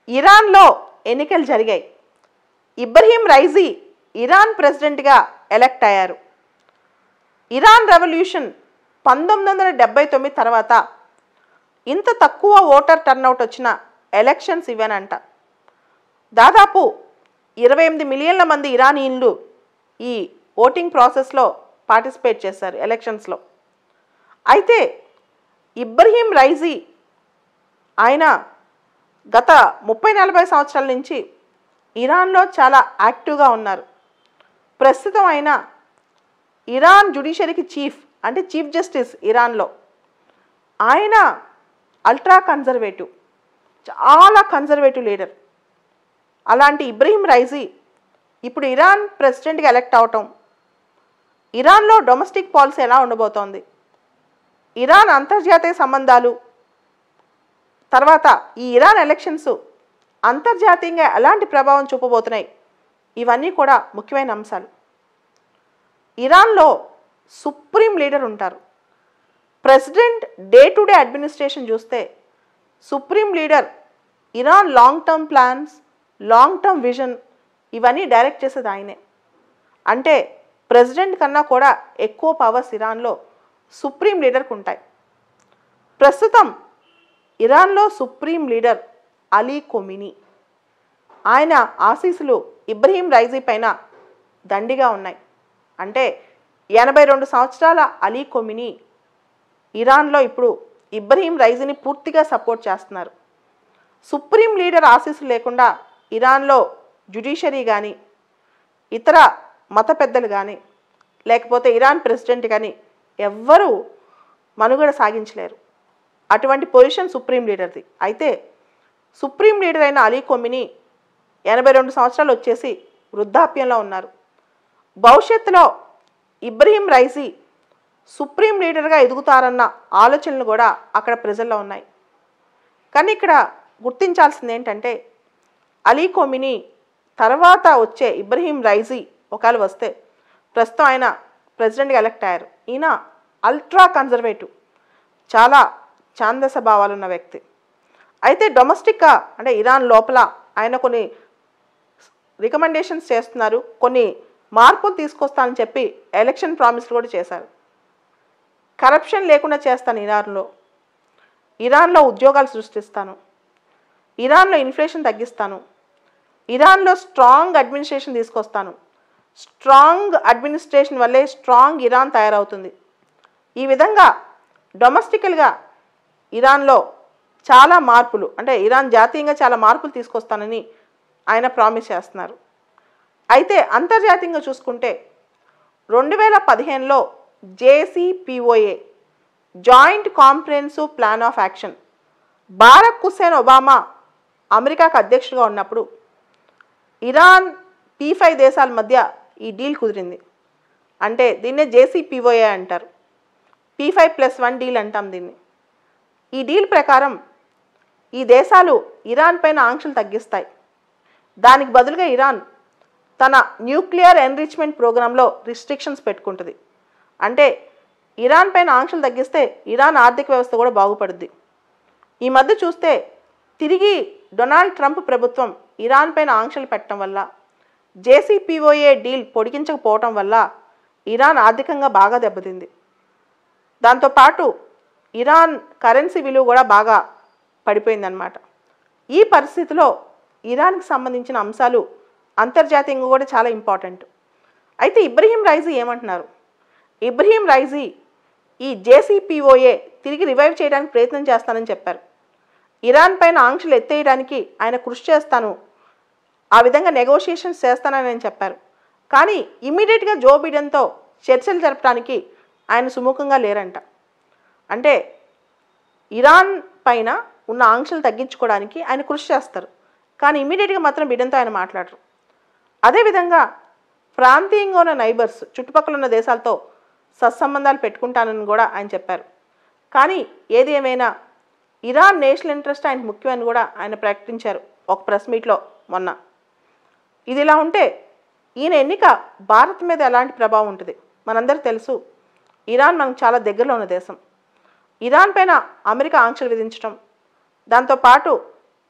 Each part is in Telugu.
ఇరాన్లో ఎన్నికలు జరిగాయి ఇబ్రహీం రైజీ ఇరాన్ ప్రెసిడెంట్గా ఎలక్ట్ అయ్యారు ఇరాన్ రెవల్యూషన్ పంతొమ్మిది వందల డెబ్బై తొమ్మిది తర్వాత ఇంత తక్కువ ఓటర్ టర్నౌట్ వచ్చిన ఎలక్షన్స్ ఇవేనంట దాదాపు ఇరవై ఎనిమిది మిలియన్ల మంది ఇరానీయులు ఈ ఓటింగ్ ప్రాసెస్లో పార్టిసిపేట్ చేశారు ఎలక్షన్స్లో అయితే ఇబ్రహీం రైజీ ఆయన గత ముప్పై నలభై సంవత్సరాల నుంచి ఇరాన్లో చాలా యాక్టివ్గా ఉన్నారు ప్రస్తుతం ఆయన ఇరాన్ జుడిషియరీకి చీఫ్ అంటే చీఫ్ జస్టిస్ ఇరాన్లో ఆయన అల్ట్రా కన్జర్వేటివ్ చాలా కన్జర్వేటివ్ లీడర్ అలాంటి ఇబ్రహీం రైజీ ఇప్పుడు ఇరాన్ ప్రెసిడెంట్గా ఎలక్ట్ అవటం ఇరాన్లో డొమెస్టిక్ పాలసీ ఎలా ఉండబోతోంది ఇరాన్ అంతర్జాతీయ సంబంధాలు తర్వాత ఈ ఇరాన్ ఎలక్షన్స్ అంతర్జాతీయంగా ఎలాంటి ప్రభావం చూపబోతున్నాయి ఇవన్నీ కూడా ముఖ్యమైన అంశాలు ఇరాన్లో సుప్రీం లీడర్ ఉంటారు president day to day administration చూస్తే supreme leader Iran long term plans long term vision ఇవన్నీ డైరెక్ట్ చేసేది ఆయనే అంటే ప్రెసిడెంట్ కన్నా కూడా ఎక్కువ పవర్స్ ఇరాన్లో సుప్రీం లీడర్కి ఉంటాయి ప్రస్తుతం ఇరాన్లో సుప్రీం లీడర్ అలీ కొమిని ఆయన ఆశీస్సులు ఇబ్రహీం రైజీ పైన దండిగా ఉన్నాయి అంటే ఎనభై రెండు సంవత్సరాల అలీ కొమిని ఇరాన్లో ఇప్పుడు ఇబ్రహీం రైజీని పూర్తిగా సపోర్ట్ చేస్తున్నారు సుప్రీం లీడర్ ఆశీస్సులు లేకుండా ఇరాన్లో జ్యుడిషియరీ కానీ ఇతర మత పెద్దలు కానీ లేకపోతే ఇరాన్ ప్రెసిడెంట్ కానీ ఎవ్వరూ మనుగడ సాగించలేరు అటువంటి పొజిషన్ సుప్రీం లీడర్ది అయితే సుప్రీం లీడర్ అయిన అలీ కొమిని ఎనభై రెండు సంవత్సరాలు వచ్చేసి వృద్ధాప్యంలో ఉన్నారు భవిష్యత్తులో ఇబ్రహీం రైజీ సుప్రీం లీడర్గా ఎదుగుతారన్న ఆలోచనలు కూడా అక్కడ ప్రజల్లో ఉన్నాయి కానీ ఇక్కడ గుర్తించాల్సింది ఏంటంటే అలీ కొమిని తర్వాత వచ్చే ఇబ్రహీం రైజీ ఒకవేళ వస్తే ప్రస్తుతం ఆయన ప్రెసిడెంట్గా ఎలక్ట్ అయ్యారు ఈయన అల్ట్రా కన్జర్వేటివ్ చాలా ఛాందస భావాలు ఉన్న వ్యక్తి అయితే డొమెస్టిక్గా అంటే ఇరాన్ లోపల ఆయన కొన్ని రికమెండేషన్స్ చేస్తున్నారు కొన్ని మార్పులు తీసుకొస్తానని చెప్పి ఎలక్షన్ ప్రామిస్లు కూడా చేశారు కరప్షన్ లేకుండా చేస్తాను ఇరాన్లో ఇరాన్లో ఉద్యోగాలు సృష్టిస్తాను ఇరాన్లో ఇన్ఫ్లేషన్ తగ్గిస్తాను ఇరాన్లో స్ట్రాంగ్ అడ్మినిస్ట్రేషన్ తీసుకొస్తాను స్ట్రాంగ్ అడ్మినిస్ట్రేషన్ వల్లే స్ట్రాంగ్ ఇరాన్ తయారవుతుంది ఈ విధంగా డొమెస్టికల్గా ఇరాన్లో చాలా మార్పులు అంటే ఇరాన్ జాతీయంగా చాలా మార్పులు తీసుకొస్తానని ఆయన ప్రామిస్ చేస్తున్నారు అయితే అంతర్జాతీయంగా చూసుకుంటే రెండు వేల పదిహేనులో JCPOA joint comprehensive plan of action Barack Hussein Obama అమెరికాకు అధ్యక్షుడిగా ఉన్నప్పుడు ఇరాన్ పీ ఫైవ్ దేశాల మధ్య ఈ డీల్ కుదిరింది అంటే దీన్నే జేసీపీఓఏ అంటారు P five plus one deal అంటాం దీన్ని ఈ డీల్ ప్రకారం ఈ దేశాలు ఇరాన్ పైన ఆంక్షలు తగ్గిస్తాయి దానికి బదులుగా ఇరాన్ తన న్యూక్లియర్ ఎన్రిచ్మెంట్ ప్రోగ్రాంలో రిస్ట్రిక్షన్స్ పెట్టుకుంటుంది అంటే ఇరాన్ పైన ఆంక్షలు తగ్గిస్తే ఇరాన్ ఆర్థిక వ్యవస్థ కూడా బాగుపడుద్ది ఈ మధ్య చూస్తే తిరిగి డొనాల్డ్ ట్రంప్ ప్రభుత్వం ఇరాన్ పైన ఆంక్షలు పెట్టడం వల్ల జేసీపీఓఏ డీల్ పొడిగించకపోవటం వల్ల ఇరాన్ ఆర్థికంగా బాగా దెబ్బతింది దాంతోపాటు ఇరాన్ కరెన్సీ విలువ కూడా బాగా పడిపోయిందనమాట ఈ పరిస్థితిలో ఇరాన్కి సంబంధించిన అంశాలు అంతర్జాతీయంగా కూడా చాలా ఇంపార్టెంట్ అయితే ఇబ్రహీం రైజీ ఏమంటున్నారు ఇబ్రహీం రైజీ ఈ జేసీపీఓఏ తిరిగి రివైవ్ చేయడానికి ప్రయత్నం చేస్తానని చెప్పారు ఇరాన్ పైన ఆంక్షలు ఎత్తేయడానికి ఆయన కృషి చేస్తాను ఆ విధంగా నెగోషియేషన్స్ చేస్తానని ఆయన చెప్పారు కానీ ఇమ్మీడియట్గా జో బిడెన్తో చర్చలు జరపడానికి ఆయన సుముఖంగా లేరంట అంటే ఇరాన్ పైన ఉన్న ఆంక్షలు తగ్గించుకోవడానికి ఆయన కృషి చేస్తారు కానీ ఇమీడియట్గా మాత్రం బిడెన్తో ఆయన మాట్లాడరు అదేవిధంగా ప్రాంతీయంగా ఉన్న నైబర్స్ చుట్టుపక్కల ఉన్న దేశాలతో సత్సంబంధాలు పెట్టుకుంటానని కూడా ఆయన చెప్పారు కానీ ఏది ఏమైనా ఇరాన్ నేషనల్ ఇంట్రెస్ట్ ఆయనకు ముఖ్యమని కూడా ఆయన ప్రకటించారు ఒక ప్రెస్ మీట్లో మొన్న ఇది ఇలా ఉంటే ఈయన ఎన్నిక భారత్ మీద ఎలాంటి ప్రభావం ఉంటుంది మనందరికీ తెలుసు ఇరాన్ మనకు చాలా దగ్గరలో ఉన్న దేశం ఇరాన్ పైన అమెరికా ఆంక్షలు విధించడం దాంతోపాటు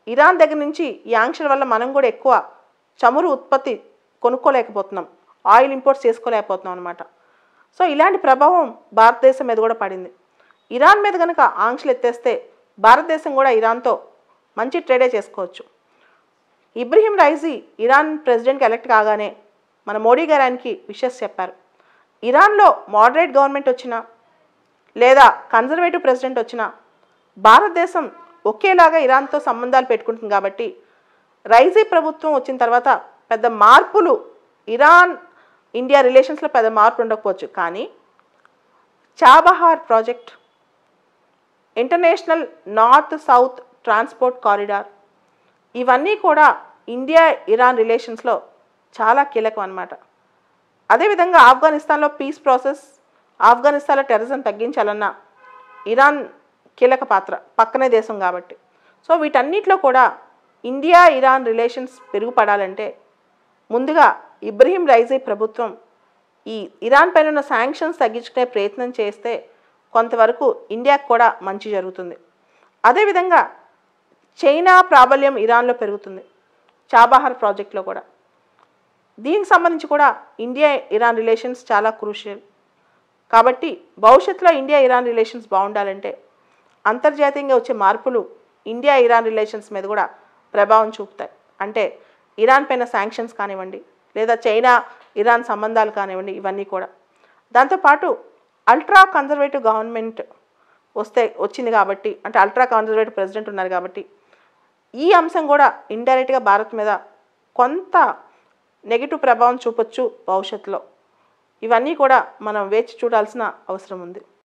ఇరాన్ దగ్గర నుంచి ఈ ఆంక్షల వల్ల మనం కూడా ఎక్కువ చమురు ఉత్పత్తి కొనుక్కోలేకపోతున్నాం ఆయిల్ ఇంపోర్ట్స్ చేసుకోలేకపోతున్నాం అనమాట సో ఇలాంటి ప్రభావం భారతదేశం మీద కూడా పడింది ఇరాన్ మీద కనుక ఆంక్షలు ఎత్తేస్తే భారతదేశం కూడా ఇరాన్తో మంచి ట్రేడే చేసుకోవచ్చు ఇబ్రహీం రైజీ ఇరాన్ ప్రెసిడెంట్కి ఎలక్ట్ కాగానే మన మోడీ గారు ఆయనకి విషెస్ చెప్పారు ఇరాన్లో మోడరేట్ గవర్నమెంట్ వచ్చినా లేదా కన్జర్వేటివ్ ప్రెసిడెంట్ వచ్చినా భారతదేశం ఒకేలాగా ఇరాన్తో సంబంధాలు పెట్టుకుంటుంది కాబట్టి రైజీ ప్రభుత్వం వచ్చిన తర్వాత పెద్ద మార్పులు ఇరాన్ ఇండియా రిలేషన్స్లో పెద్ద మార్పు ఉండకపోవచ్చు కానీ Chabahar project international north south transport corridor ఇవన్నీ కూడా ఇండియా ఇరాన్ రిలేషన్స్లో చాలా కీలకం అన్నమాట అదేవిధంగా ఆఫ్ఘనిస్తాన్లో పీస్ ప్రాసెస్ ఆఫ్ఘనిస్తాన్లో టెర్రరిజం తగ్గించాలన్న ఇరాన్ కీలక పాత్ర పక్కనే దేశం కాబట్టి సో వీటన్నిటిలో కూడా ఇండియా ఇరాన్ రిలేషన్స్ పెరుగుపడాలంటే ముందుగా ఇబ్రహీం రైజీ ప్రభుత్వం ఈ ఇరాన్ పైన ఉన్న శాంక్షన్స్ తగ్గించుకునే ప్రయత్నం చేస్తే కొంతవరకు ఇండియాకు కూడా మంచి జరుగుతుంది అదేవిధంగా చైనా ప్రాబల్యం ఇరాన్లో పెరుగుతుంది చాబహార్ ప్రాజెక్ట్లో కూడా దీనికి సంబంధించి కూడా ఇండియా ఇరాన్ రిలేషన్స్ చాలా క్రూషియల్ కాబట్టి భవిష్యత్తులో ఇండియా ఇరాన్ రిలేషన్స్ బాగుండాలంటే అంతర్జాతీయంగా వచ్చే మార్పులు ఇండియా ఇరాన్ రిలేషన్స్ మీద కూడా ప్రభావం చూపుతాయి అంటే ఇరాన్ పైన శాంక్షన్స్ కానివ్వండి లేదా చైనా ఇరాన్ సంబంధాలు కానివ్వండి ఇవన్నీ కూడా దాంతోపాటు అల్ట్రా కన్జర్వేటివ్ గవర్నమెంట్ వస్తే వచ్చింది కాబట్టి అంటే అల్ట్రా కన్జర్వేటివ్ ప్రెసిడెంట్ ఉన్నారు కాబట్టి ఈ అంశం కూడా ఇండైరెక్ట్గా భారత్ మీద కొంత నెగిటివ్ ప్రభావం చూపొచ్చు భవిష్యత్తులో ఇవన్నీ కూడా మనం వేచి చూడాల్సిన అవసరం ఉంది